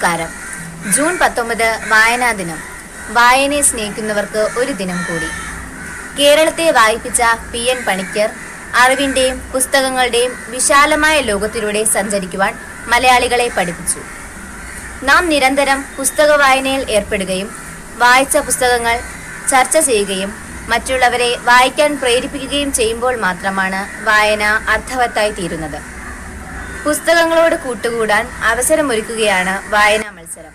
നമസ്കാരം ജൂൺ പത്തൊമ്പത് വായനാ ദിനം വായനയെ സ്നേഹിക്കുന്നവർക്ക് ഒരു ദിനം കൂടി കേരളത്തെ വായിപ്പിച്ച പി എൻ പണിക്കർ അറിവിന്റെയും പുസ്തകങ്ങളുടെയും വിശാലമായ ലോകത്തിലൂടെ സഞ്ചരിക്കുവാൻ മലയാളികളെ പഠിപ്പിച്ചു നാം നിരന്തരം പുസ്തക വായനയിൽ ഏർപ്പെടുകയും വായിച്ച പുസ്തകങ്ങൾ ചർച്ച ചെയ്യുകയും മറ്റുള്ളവരെ വായിക്കാൻ പ്രേരിപ്പിക്കുകയും ചെയ്യുമ്പോൾ മാത്രമാണ് വായന അർത്ഥവത്തായി തീരുന്നത് പുസ്തകങ്ങളോട് കൂട്ടുകൂടാൻ അവസരമൊരുക്കുകയാണ് വായനാ മത്സരം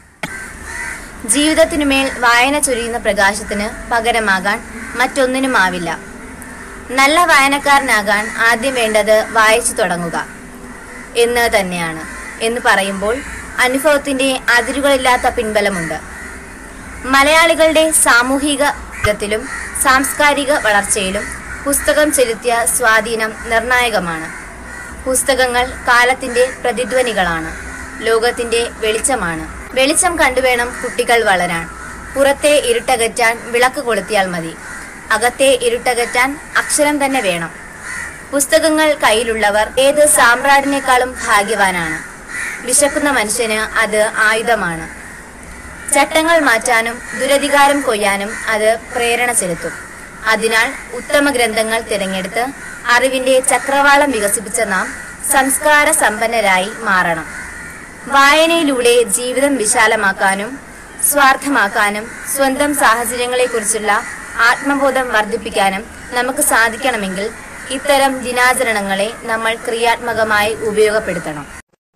ജീവിതത്തിനുമേൽ വായന ചൊരിയുന്ന പ്രകാശത്തിന് പകരമാകാൻ മറ്റൊന്നിനുമാവില്ല നല്ല വായനക്കാരനാകാൻ ആദ്യം വേണ്ടത് വായിച്ചു തുടങ്ങുക എന്ന് തന്നെയാണ് എന്ന് പറയുമ്പോൾ അനുഭവത്തിന്റെ അതിരുകളില്ലാത്ത പിൻബലമുണ്ട് മലയാളികളുടെ സാമൂഹിക ത്തിലും സാംസ്കാരിക വളർച്ചയിലും പുസ്തകം ചെലുത്തിയ സ്വാധീനം നിർണായകമാണ് പുസ്തകങ്ങൾ കാലത്തിന്റെ പ്രതിധ്വനികളാണ് ലോകത്തിന്റെ വെളിച്ചമാണ് വെളിച്ചം കണ്ടുവേണം കുട്ടികൾ വളരാൻ പുറത്തെ ഇരുട്ടകറ്റാൻ വിളക്ക് കൊളുത്തിയാൽ മതി അകത്തെ ഇരുട്ടകറ്റാൻ അക്ഷരം തന്നെ വേണം പുസ്തകങ്ങൾ കയ്യിലുള്ളവർ ഏത് സാമ്രാട്ടിനേക്കാളും ഭാഗ്യവാനാണ് വിശക്കുന്ന മനുഷ്യന് അത് ആയുധമാണ് ചട്ടങ്ങൾ മാറ്റാനും ദുരധികാരം കൊയ്യാനും അത് പ്രേരണ ചെലുത്തും അതിനാൽ ഉത്തമ ഗ്രന്ഥങ്ങൾ തിരഞ്ഞെടുത്ത് അറിവിന്റെ ചക്രവാളം വികസിപ്പിച്ച നാം സംസ്കാര സമ്പന്നരായി മാറണം വായനയിലൂടെ ജീവിതം വിശാലമാക്കാനും സ്വാർത്ഥമാക്കാനും സ്വന്തം സാഹചര്യങ്ങളെക്കുറിച്ചുള്ള ആത്മബോധം വർദ്ധിപ്പിക്കാനും നമുക്ക് സാധിക്കണമെങ്കിൽ ഇത്തരം ദിനാചരണങ്ങളെ നമ്മൾ ക്രിയാത്മകമായി ഉപയോഗപ്പെടുത്തണം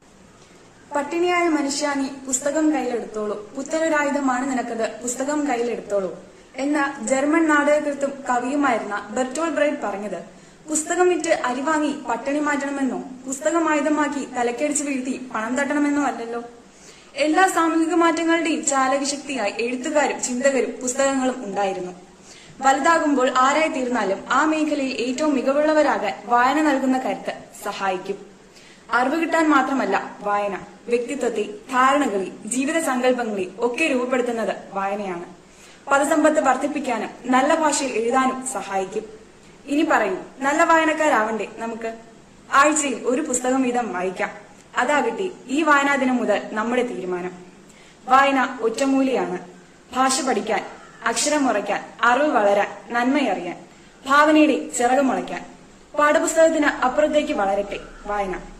പട്ടിണിയായ മനുഷ്യ നീ പുസ്തകം കയ്യിലെടുത്തോളൂ പുത്തനൊരായുധമാണ് നിനക്കത് പുസ്തകം കയ്യിലെടുത്തോളൂ എന്ന ജർമ്മൻ നാടകകൃത്തും കവിയുമായിരുന്ന ബെർട്ടോൾ ബ്രൈറ്റ് പറഞ്ഞത് പുസ്തകം വിറ്റ് അരി വാങ്ങി പട്ടിണി മാറ്റണമെന്നോ പുസ്തകം ആയുധമാക്കി തലക്കടിച്ച് വീഴ്ത്തി പണം തട്ടണമെന്നോ അല്ലല്ലോ എല്ലാ സാമൂഹിക മാറ്റങ്ങളുടെയും ചാലകശക്തിയായി എഴുത്തുകാരും ചിന്തകരും പുസ്തകങ്ങളും ഉണ്ടായിരുന്നു വലുതാകുമ്പോൾ ആരായി തീർന്നാലും ആ മേഖലയിൽ ഏറ്റവും മികവുള്ളവരാകാൻ വായന നൽകുന്ന കരുത്ത് സഹായിക്കും അറിവ് കിട്ടാൻ മാത്രമല്ല വായന വ്യക്തിത്വത്തെ ധാരണകളെ ജീവിത സങ്കല്പങ്ങളെ ഒക്കെ രൂപപ്പെടുത്തുന്നത് വായനയാണ് പദസമ്പത്ത് വർദ്ധിപ്പിക്കാനും നല്ല ഭാഷയിൽ എഴുതാനും സഹായിക്കും ഇനി പറയൂ നല്ല വായനക്കാരാവണ്ടേ നമുക്ക് ആഴ്ചയിൽ ഒരു പുസ്തകം വീതം വായിക്കാം അതാകട്ടെ ഈ വായനാ ദിനം മുതൽ നമ്മുടെ തീരുമാനം വായന ഒറ്റമൂലിയാണ് ഭാഷ പഠിക്കാൻ അക്ഷരം ഉറയ്ക്കാൻ അറിവ് വളരാൻ നന്മയറിയാൻ ഭാവനയുടെ ചിറക് മുളയ്ക്കാൻ പാഠപുസ്തകത്തിന് അപ്പുറത്തേക്ക് വളരട്ടെ വായന